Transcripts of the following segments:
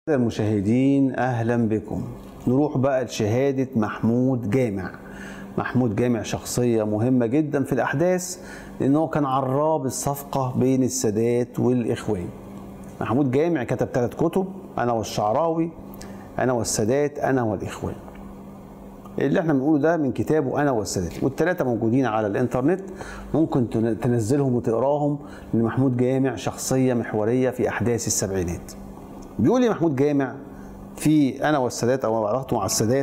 المشاهدين اهلا بكم نروح بقى لشهاده محمود جامع محمود جامع شخصيه مهمه جدا في الاحداث لانه كان عراب الصفقه بين السادات والاخوان محمود جامع كتب ثلاث كتب انا والشعراوي انا والسادات انا والاخوان اللي احنا بنقوله ده من كتابه انا والسادات والثلاثه موجودين على الانترنت ممكن تن- تنزلهم وتقراهم لان محمود جامع شخصيه محوريه في احداث السبعينات بيقول لي محمود جامع في انا والسادات او علاقته مع السادات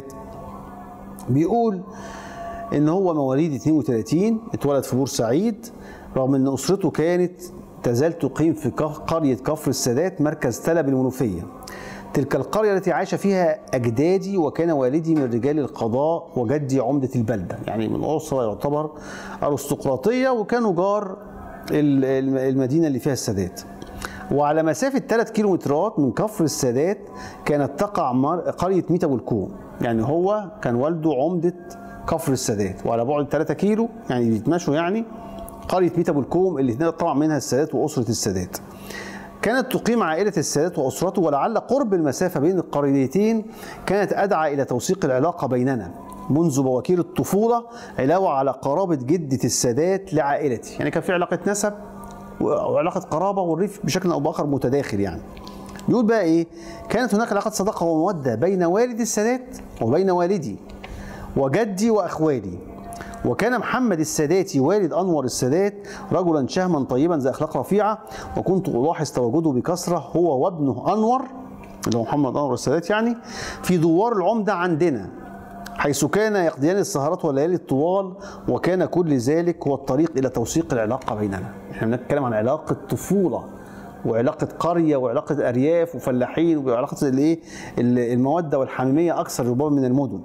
بيقول ان هو مواليد 32 اتولد في بورسعيد رغم ان اسرته كانت تزال تقيم في كف- قريه كفر السادات مركز تلب المنوفيه تلك القريه التي عاش فيها اجدادي وكان والدي من رجال القضاء وجدي عمده البلده يعني من اسره يعتبر ارستقراطيه وكانوا جار ال- الم- المدينه اللي فيها السادات وعلى مسافة 3 كيلومترات من كفر السادات كانت تقع مر- قرية ميتا والكوم يعني هو كان والده عمدة كفر السادات وعلى بعد 3 كيلو يعني بيتمشوا يعني قرية ميتا والكوم اللي طبعا منها السادات وأسرة السادات كانت تقيم عائلة السادات وأسرته ولعل قرب المسافة بين القريتين كانت أدعى إلى توثيق العلاقة بيننا منذ بواكير الطفولة علاوة على قرابة جدة السادات لعائلتي يعني كان في علاقة نسب وعلاقة قرابة والريف بشكل أو بآخر متداخل يعني بيقول بقى إيه كانت هناك علاقة صداقة ومودة بين والد السادات وبين والدي وجدي وأخوالي وكان محمد الساداتي والد انور السادات رجلا شهما طيبا ذا اخلاق رفيعه وكنت الاحظ تواجده بكثره هو وابنه انور اللي هو محمد انور السادات يعني في دوار العمده عندنا حيث كان يقضيان السهرات والليالي الطوال وكان كل ذلك هو الطريق الى توثيق العلاقه بيننا احنا بنتكلم عن علاقه طفوله وعلاقه قريه وعلاقه ارياف وفلاحين وعلاقه الايه الموده والحميميه اكثر ربما من المدن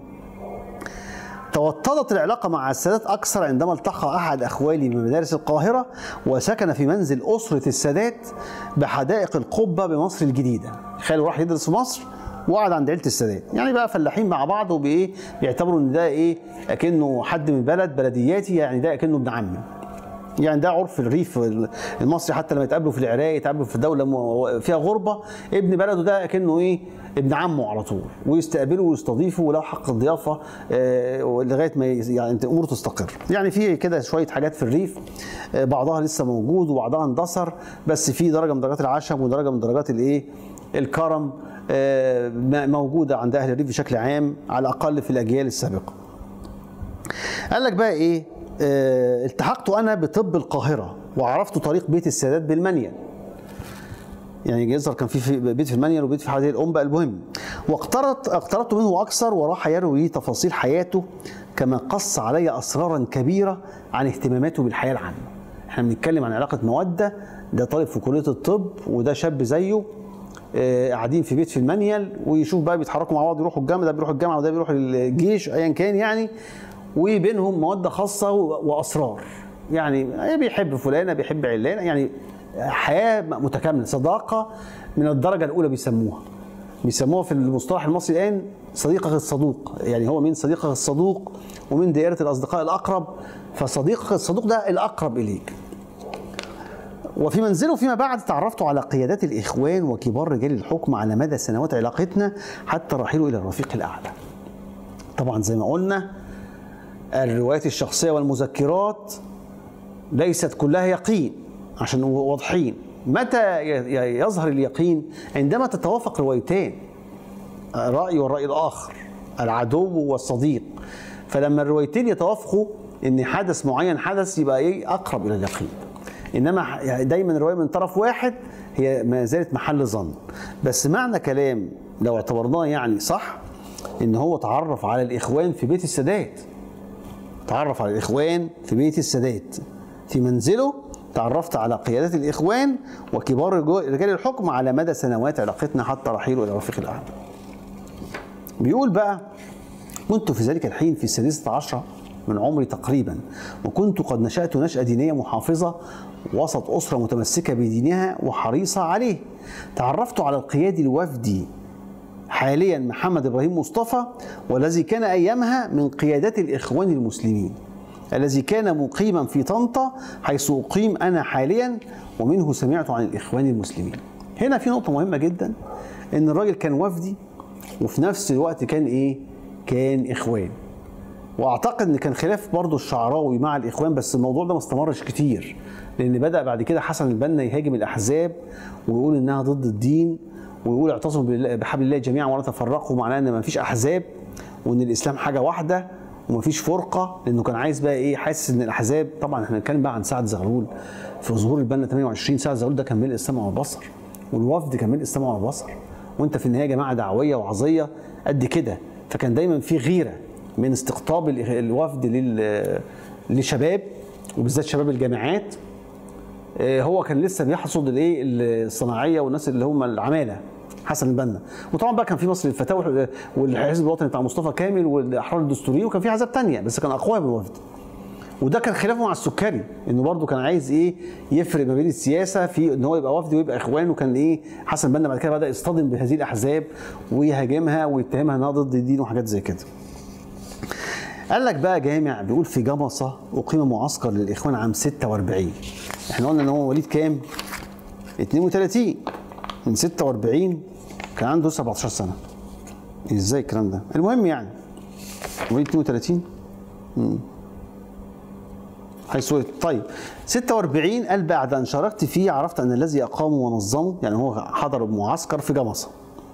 توطدت العلاقة مع السادات أكثر عندما التقى أحد أخوالي من مدارس القاهرة وسكن في منزل أسرة السادات بحدائق القبة بمصر الجديدة خاله راح يدرس في مصر وقعد عند عيلة السادات يعني بقى فلاحين مع بعض وبإيه بيعتبروا إن ده إيه أكنه حد من بلد بلدياتي يعني ده أكنه ابن عمي يعني ده عرف الريف المصري حتى لما يتقابلوا في العراق يتقابلوا في دوله م- فيها غربه ابن بلده ده كانه ايه ابن عمه على طول ويستقبله ويستضيفه وله حق الضيافه آه، لغايه ما ي- يعني اموره تستقر يعني في كده شويه حاجات في الريف آه، بعضها لسه موجود وبعضها اندثر بس في درجه من درجات العشم ودرجه من درجات الايه الكرم آه، م- موجوده عند اهل الريف بشكل عام على الاقل في الاجيال السابقه قال لك بقى ايه آه، التحقت انا بطب القاهره وعرفت طريق بيت السادات بالمنيل يعني يظهر كان في في بيت في المنيل وبيت في حديقه الام بقى المهم واقتربت اقتربت منه اكثر وراح يروي لي تفاصيل حياته كما قص علي اسرارا كبيره عن اهتماماته بالحياه العامه احنا بنتكلم عن علاقه موده ده طالب في كليه الطب وده شاب زيه آه، قاعدين في بيت في المنيل ويشوف بقى بيتحركوا مع بعض يروحوا الجامعه ده بيروح الجامعه وده بيروح الجيش ايا كان يعني وبينهم موده خاصه و- واسرار يعني بيحب فلانه بيحب علانه يعني حياه متكامله صداقه من الدرجه الاولى بيسموها بيسموها في المصطلح المصري الان صديقك الصدوق يعني هو من صديقك الصدوق ومن دائره الاصدقاء الاقرب فصديقك الصدوق ده الاقرب اليك وفي منزله فيما بعد تعرفت على قيادات الإخوان وكبار رجال الحكم على مدى سنوات علاقتنا حتى رحيله إلى الرفيق الأعلى طبعا زي ما قلنا الروايات الشخصية والمذكرات ليست كلها يقين عشان نبقى واضحين متى ي- ي- يظهر اليقين عندما تتوافق روايتان الرأي والرأي الآخر العدو والصديق فلما الروايتين يتوافقوا ان حدث معين حدث يبقى ايه اقرب الى اليقين انما ح- يعني دايما الروايه من طرف واحد هي ما زالت محل ظن بس معنى كلام لو اعتبرناه يعني صح ان هو تعرف على الاخوان في بيت السادات تعرف على الاخوان في بيت السادات في منزله تعرفت على قيادات الاخوان وكبار رجو- رجال الحكم على مدى سنوات علاقتنا حتى رحيله الى الرفيق الاعلى بيقول بقى كنت في ذلك الحين في السادسة عشرة من عمري تقريبا وكنت قد نشأت نشأة دينية محافظة وسط أسرة متمسكة بدينها وحريصة عليه تعرفت على القيادي الوفدي حاليا محمد إبراهيم مصطفى والذي كان أيامها من قيادات الإخوان المسلمين الذي كان مقيما في طنطا حيث أقيم أنا حاليا ومنه سمعت عن الإخوان المسلمين هنا في نقطه مهمه جدا ان الراجل كان وفدي وفي نفس الوقت كان ايه كان اخوان واعتقد ان كان خلاف برضه الشعراوي مع الاخوان بس الموضوع ده ما استمرش كتير لان بدا بعد كده حسن البنا يهاجم الاحزاب ويقول انها ضد الدين ويقول اعتصموا بالله- بحبل الله جميعا ولا تفرقوا معناه ان ما فيش احزاب وان الاسلام حاجه واحده وما فيش فرقه لانه كان عايز بقى ايه حاسس ان الاحزاب طبعا احنا بنتكلم بقى عن سعد زغلول في ظهور البنا 28 سعد زغلول ده كان ملء السمع والبصر والوفد كان ملء السمع والبصر وانت في النهايه جماعه دعويه وعظيه قد كده فكان دايما في غيره من استقطاب ال- الوفد لل لشباب وبالذات شباب الجامعات آه، هو كان لسه بيحصد الايه الصناعيه والناس اللي هم العماله حسن البنا وطبعا بقى كان في مصر الفتاوى والحزب الوطني بتاع مصطفى كامل والاحرار الدستوريين وكان في احزاب تانية بس كان اقوياء من الوفد وده كان خلافه مع السكري انه برضه كان عايز ايه يفرق ما بين السياسه في ان هو يبقى وفد ويبقى اخوان وكان ايه حسن بنا بعد كده بدا يصطدم بهذه الاحزاب ويهاجمها ويتهمها انها ضد الدين وحاجات زي كده. قال لك بقى جامع بيقول في جمصه اقيم معسكر للاخوان عام 46 احنا قلنا ان هو مواليد كام؟ 32 من 46 كان عنده 17 سنه ازاي الكلام ده؟ المهم يعني مواليد 32 حيث طيب 46 قال بعد ان شاركت فيه عرفت ان الذي اقامه ونظمه يعني هو حضر معسكر في جمصه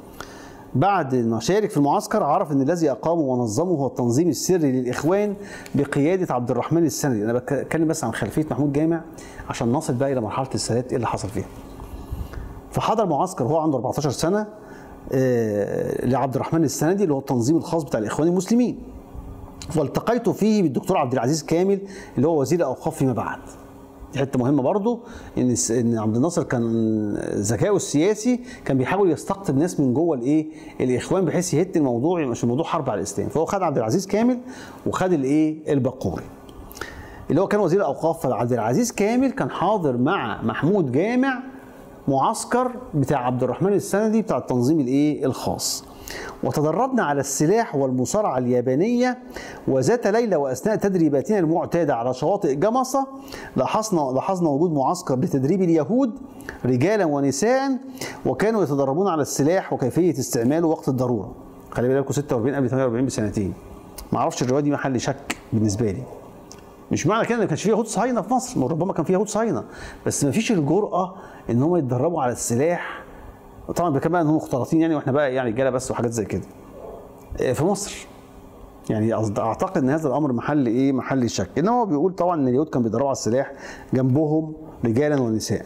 بعد ما شارك في المعسكر عرف ان الذي اقامه ونظمه هو التنظيم السري للاخوان بقياده عبد الرحمن السندي انا بتكلم بس عن خلفيه محمود جامع عشان نصل بقى الى مرحله السادات ايه اللي حصل فيها فحضر معسكر وهو عنده 14 سنه آه، لعبد الرحمن السندي اللي هو التنظيم الخاص بتاع الاخوان المسلمين والتقيت فيه بالدكتور عبد العزيز كامل اللي هو وزير الاوقاف فيما بعد دي حته مهمه برضو ان الس- ان عبد الناصر كان ذكائه السياسي كان بيحاول يستقطب ناس من جوه الايه الاخوان بحيث يهد الموضوع مش الموضوع حرب على الاسلام فهو خد عبد العزيز كامل وخد الايه البقوري اللي هو كان وزير الاوقاف فعبد العزيز كامل كان حاضر مع محمود جامع معسكر بتاع عبد الرحمن السندي بتاع التنظيم الايه الخاص وتدربنا على السلاح والمصارعة اليابانية وذات ليلة وأثناء تدريباتنا المعتادة على شواطئ جمصة لاحظنا لاحظنا وجود معسكر لتدريب اليهود رجالا ونساء وكانوا يتدربون على السلاح وكيفية استعماله وقت الضرورة خلي بالكم 46 قبل 48 بسنتين ما اعرفش الروايه دي محل شك بالنسبه لي مش معنى كده ان ما كانش فيه يهود صهاينه في مصر ما ربما كان فيه يهود صهاينه بس ما فيش الجرأه ان هم يتدربوا على السلاح طبعا ده كمان هم مختلطين يعني واحنا بقى يعني رجاله بس وحاجات زي كده آه، في مصر يعني قصد- اعتقد ان هذا الامر محل ايه محل شك انما هو بيقول طبعا ان اليهود كانوا بيدربوا على السلاح جنبهم رجالا ونساء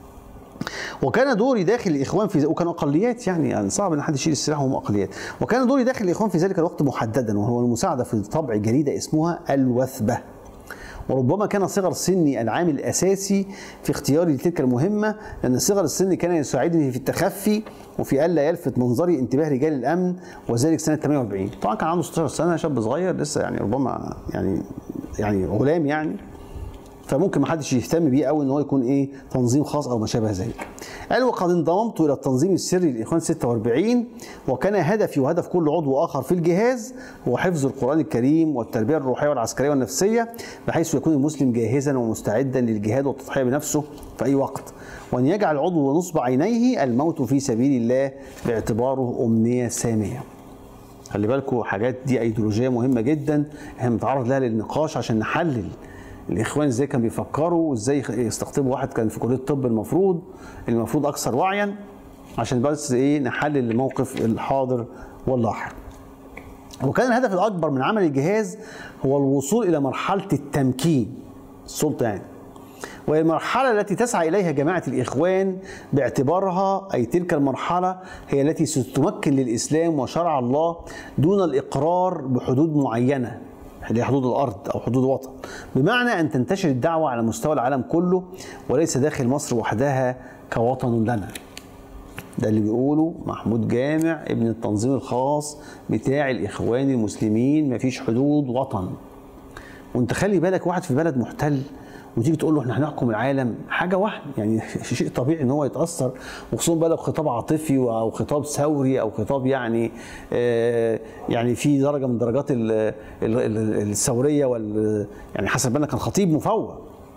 وكان دوري داخل الاخوان في وكانوا اقليات يعني, يعني صعب ان حد يشيل السلاح وهم اقليات وكان دوري داخل الاخوان في ذلك الوقت محددا وهو المساعده في طبع جريده اسمها الوثبه وربما كان صغر سني العامل الاساسي في اختياري لتلك المهمه لان صغر السن كان يساعدني في التخفي وفي الا يلفت منظري انتباه رجال الامن وذلك سنه 48 طبعا كان عنده 16 سنه شاب صغير لسه يعني ربما يعني يعني غلام يعني فممكن ما حدش يهتم بيه قوي ان هو يكون ايه تنظيم خاص او ما شابه ذلك. قال وقد انضممت الى التنظيم السري للاخوان 46 وكان هدفي وهدف كل عضو اخر في الجهاز هو حفظ القران الكريم والتربيه الروحيه والعسكريه والنفسيه بحيث يكون المسلم جاهزا ومستعدا للجهاد والتضحيه بنفسه في اي وقت. وان يجعل عضو نصب عينيه الموت في سبيل الله باعتباره امنيه ساميه. خلي بالكم حاجات دي ايديولوجيه مهمه جدا احنا بنتعرض لها للنقاش عشان نحلل الاخوان ازاي كانوا بيفكروا ازاي يستقطبوا واحد كان في كليه الطب المفروض المفروض اكثر وعيا عشان بس ايه نحلل الموقف الحاضر واللاحق وكان الهدف الاكبر من عمل الجهاز هو الوصول الى مرحله التمكين السلطه يعني وهي المرحلة التي تسعى إليها جماعة الإخوان باعتبارها أي تلك المرحلة هي التي ستمكن للإسلام وشرع الله دون الإقرار بحدود معينة اللي هي حدود الأرض أو حدود الوطن بمعنى أن تنتشر الدعوة على مستوى العالم كله وليس داخل مصر وحدها كوطن لنا ده اللي بيقوله محمود جامع ابن التنظيم الخاص بتاع الإخوان المسلمين مفيش حدود وطن وانت خلي بالك واحد في بلد محتل وتيجي تقول له احنا هنحكم العالم حاجه وهم يعني شيء طبيعي ان هو يتاثر وخصوصا بقى لو خطاب عاطفي او خطاب ثوري او خطاب يعني آه يعني في درجه من درجات ال- ال- ال- الثوريه وال يعني حسب بالنا كان خطيب مفوه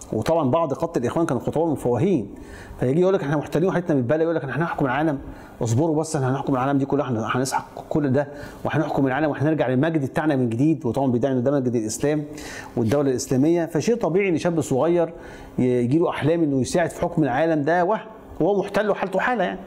وطبعا بعض قاده الاخوان كانوا خطباء مفوهين فيجي يقول لك احنا محتلين وحيدنا من البلد يقول لك احنا هنحكم العالم اصبروا بس احنا هنحكم العالم دي كلها احنا هنسحق كل ده وهنحكم العالم وهنرجع للمجد بتاعنا من جديد وطبعا بيدعي ان ده مجد الاسلام والدوله الاسلاميه فشيء طبيعي ان شاب صغير يجي له احلام انه يساعد في حكم العالم ده وهم وهو محتل وحالته حاله يعني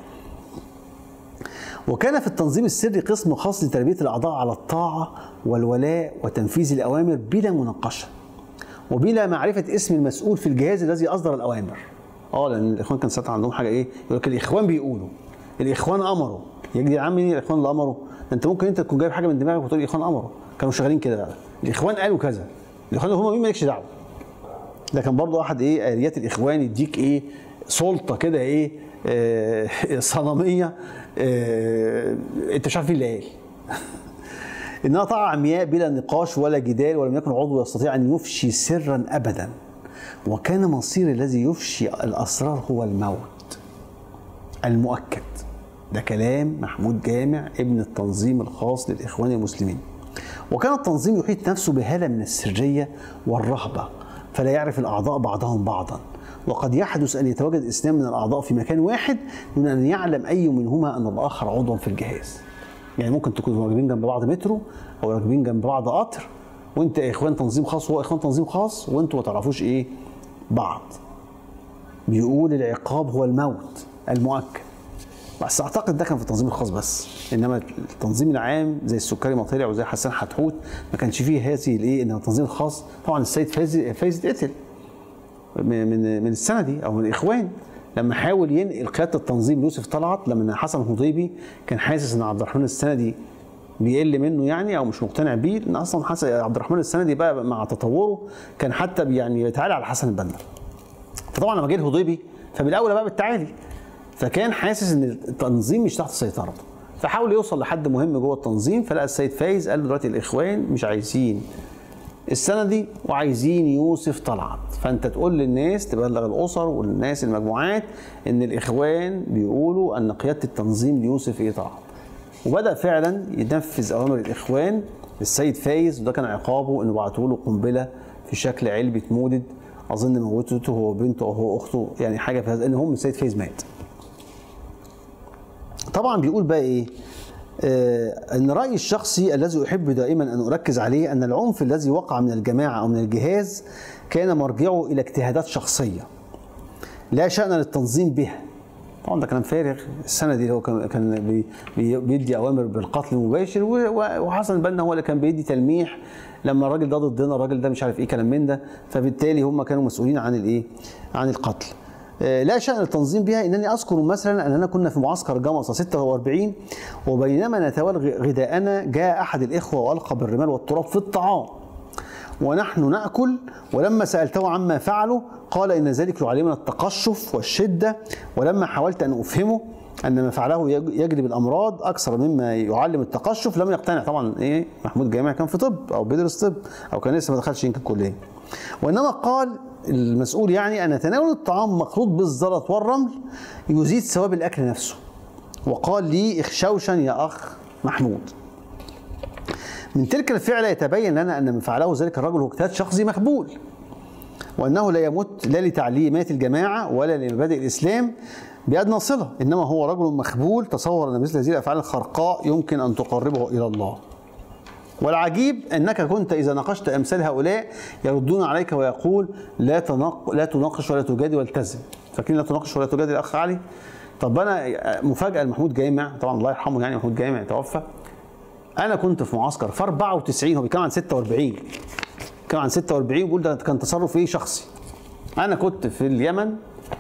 وكان في التنظيم السري قسم خاص لتربيه الاعضاء على الطاعه والولاء وتنفيذ الاوامر بلا مناقشه وبلا معرفه اسم المسؤول في الجهاز الذي اصدر الاوامر اه لان الاخوان كان ساعتها عندهم حاجه ايه يقول لك الاخوان بيقولوا الاخوان امروا يا جدع عم مين الاخوان اللي امروا ده انت ممكن انت تكون جايب حاجه من دماغك وتقول الاخوان امروا كانوا شغالين كده بقى الاخوان قالوا كذا الاخوان هم مين مالكش دعوه ده كان برضو احد ايه اليات الاخوان يديك ايه سلطه كده ايه آه صنميه آه انت مش عارف مين اللي قال انها طاعه عمياء بلا نقاش ولا جدال ولم يكن عضو يستطيع ان يفشي سرا ابدا وكان مصير الذي يفشي الاسرار هو الموت المؤكد ده كلام محمود جامع ابن التنظيم الخاص للاخوان المسلمين وكان التنظيم يحيط نفسه بهاله من السريه والرهبه فلا يعرف الاعضاء بعضهم بعضا وقد يحدث ان يتواجد اثنان من الاعضاء في مكان واحد دون ان يعلم اي منهما ان الاخر عضوا في الجهاز يعني ممكن تكونوا راكبين جنب بعض مترو او راكبين جنب بعض قطر وانت اخوان تنظيم خاص وهو اخوان تنظيم خاص وانتوا ما تعرفوش ايه بعض بيقول العقاب هو الموت المؤكد بس اعتقد ده كان في التنظيم الخاص بس انما التنظيم العام زي السكري ما طلع وزي حسان حتحوت ما كانش فيه هذه الايه ان التنظيم الخاص طبعا السيد فايز فايز اتقتل من من السنه دي او من الاخوان لما حاول ينقل قياده التنظيم ليوسف طلعت لما حسن هضيبي كان حاسس ان عبد الرحمن السندي بيقل منه يعني او مش مقتنع بيه لان اصلا حسن عبد الرحمن السندي بقى مع تطوره كان حتى يعني بيتعالى على حسن البنا فطبعا لما جه الهضيبي فبالاولى بقى بالتعالي فكان حاسس ان التنظيم مش تحت سيطرته فحاول يوصل لحد مهم جوه التنظيم فلقى السيد فايز قال له دلوقتي الاخوان مش عايزين السنه دي وعايزين يوسف طلعت فانت تقول للناس تبلغ الاسر والناس المجموعات ان الاخوان بيقولوا ان قياده التنظيم ليوسف ايه طلعت وبدا فعلا ينفذ اوامر الاخوان للسيد فايز وده كان عقابه انه بعتوا له قنبله في شكل علبه مولد اظن موتته هو وبنته او هو اخته يعني حاجه في هذا ان هم السيد فايز مات طبعا بيقول بقى ايه آه ان رايي الشخصي الذي احب دائما ان اركز عليه ان العنف الذي وقع من الجماعه او من الجهاز كان مرجعه الى اجتهادات شخصيه لا شان للتنظيم بها طبعا ده كلام فارغ السنه دي هو كان كان بي بي بيدي اوامر بالقتل المباشر وحسن البنا هو اللي كان بيدي تلميح لما الراجل ده ضدنا الراجل ده مش عارف ايه كلام من ده فبالتالي هم كانوا مسؤولين عن الايه عن القتل لا شأن التنظيم بها انني اذكر مثلا اننا كنا في معسكر جمصه 46 وبينما نتوالى غداءنا جاء احد الاخوه والقى بالرمال والتراب في الطعام ونحن ناكل ولما سالته عما فعلوا قال ان ذلك يعلمنا التقشف والشده ولما حاولت ان افهمه ان ما فعله يجلب الامراض اكثر مما يعلم التقشف لم يقتنع طبعا ايه محمود جامع كان في طب او بيدرس طب او كان لسه ما دخلش يمكن الكليه وانما قال المسؤول يعني ان تناول الطعام مخلوط بالزلط والرمل يزيد ثواب الاكل نفسه وقال لي اخشوشا يا اخ محمود من تلك الفعلة يتبين لنا أن من فعله ذلك الرجل هو اجتهاد شخصي مقبول وأنه لا يمت لا لتعليمات الجماعة ولا لمبادئ الإسلام بأدنى صلة إنما هو رجل مخبول تصور أن مثل هذه الأفعال الخرقاء يمكن أن تقربه إلى الله والعجيب انك كنت اذا ناقشت امثال هؤلاء يردون عليك ويقول لا تناق لا تناقش ولا تجادل والتزم فاكرين لا تناقش ولا تجادل الاخ علي طب انا مفاجاه لمحمود جامع طبعا الله يرحمه يعني محمود جامع توفى انا كنت في معسكر في 94 هو بيتكلم عن 46 بيتكلم عن 46 بيقول ده كان تصرف ايه شخصي انا كنت في اليمن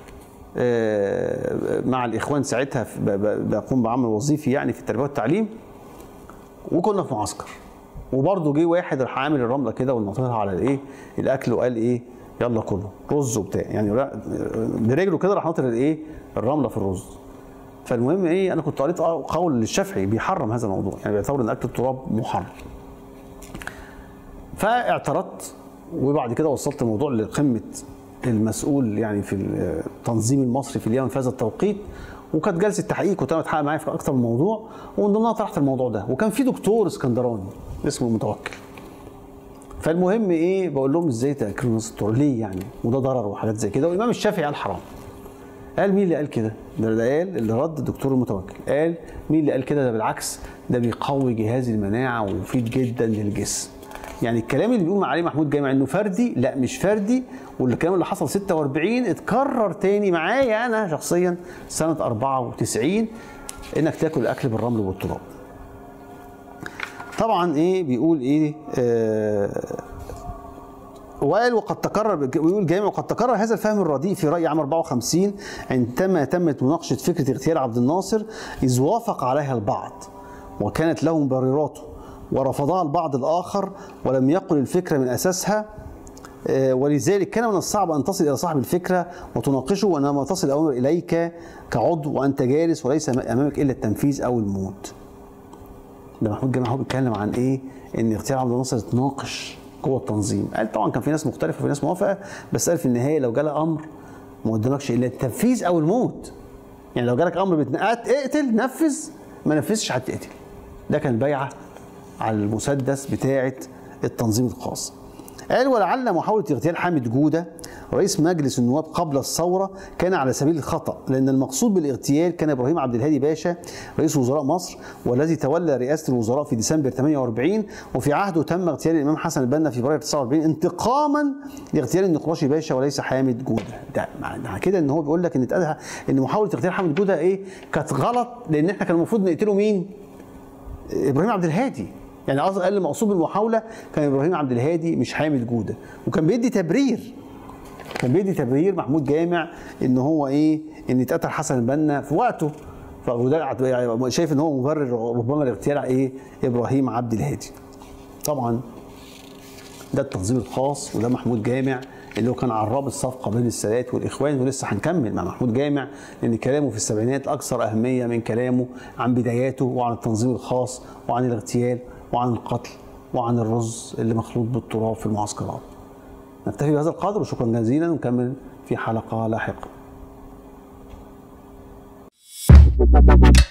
مع الاخوان ساعتها بقوم بعمل وظيفي يعني في التربيه والتعليم وكنا في معسكر وبرضه جه واحد راح عامل الرمله كده ونطرها على الايه الاكل وقال ايه يلا كله رز وبتاع يعني برجله كده راح ناطر الايه الرمله في الرز فالمهم ايه انا كنت قريت قول للشافعي بيحرم هذا الموضوع يعني بيعتبر ان اكل التراب محرم فاعترضت وبعد كده وصلت الموضوع لقمه المسؤول يعني في التنظيم المصري في اليمن في هذا التوقيت وكانت جلسه تحقيق كنت انا متحقق معايا في اكثر من موضوع ومن ضمنها طرحت الموضوع ده وكان في دكتور اسكندراني اسمه المتوكل فالمهم ايه بقول لهم ازاي تاكلوا نص التراب ليه يعني وده ضرر وحاجات زي كده والامام الشافعي قال حرام قال مين اللي قال كده؟ ده, ده قال اللي رد الدكتور المتوكل قال مين اللي قال كده ده بالعكس ده بيقوي جهاز المناعه ومفيد جدا للجسم يعني الكلام اللي بيقول عليه محمود جامع انه فردي لا مش فردي والكلام اللي حصل 46 اتكرر تاني معايا انا شخصيا سنه 94 انك تاكل الاكل بالرمل والتراب طبعا ايه بيقول ايه آه وقال وقد تكرر بيقول جامع وقد تكرر هذا الفهم الرديء في راي عام 54 عندما تمت مناقشه فكره اغتيال عبد الناصر اذ وافق عليها البعض وكانت له مبرراته ورفضها البعض الاخر ولم يقل الفكره من اساسها آه، ولذلك كان من الصعب ان تصل الى صاحب الفكره وتناقشه وانما تصل الامر اليك كعضو وانت جالس وليس امامك الا التنفيذ او الموت. ده محمود جمال هو بيتكلم عن ايه؟ ان اغتيال عبد الناصر اتناقش جوه التنظيم، قال طبعا كان في ناس مختلفه وفي ناس موافقه بس قال في النهايه لو جالها امر ما قدامكش الا التنفيذ او الموت. يعني لو جالك امر بتنقات اقتل نفذ ما نفذش هتقتل. ده كان البيعه على المسدس بتاعه التنظيم الخاص. قال ولعل محاولة اغتيال حامد جودة رئيس مجلس النواب قبل الثورة كان على سبيل الخطأ لأن المقصود بالاغتيال كان إبراهيم عبد الهادي باشا رئيس وزراء مصر والذي تولى رئاسة الوزراء في ديسمبر 48 وفي عهده تم اغتيال الإمام حسن البنا في فبراير 49 انتقاما لاغتيال النقراشي باشا وليس حامد جودة ده معنى كده إن هو بيقول لك إن اتقالها إن محاولة اغتيال حامد جودة إيه كانت غلط لأن إحنا كان المفروض نقتله مين؟ ابراهيم عبد الهادي يعني قصد قال المقصود بالمحاوله كان ابراهيم عبد الهادي مش حامد جوده وكان بيدي تبرير كان بيدي تبرير محمود جامع ان هو ايه ان اتقتل حسن البنا في وقته فده يعني شايف ان هو مبرر ربما لاغتيال ايه ابراهيم عبد الهادي طبعا ده التنظيم الخاص وده محمود جامع اللي هو كان عراب الصفقه بين السادات والاخوان ولسه هنكمل مع محمود جامع لان كلامه في السبعينات اكثر اهميه من كلامه عن بداياته وعن التنظيم الخاص وعن الاغتيال وعن القتل وعن الرز اللي مخلوط بالتراب في المعسكرات نكتفي بهذا القدر وشكرا جزيلا ونكمل في حلقه لاحقه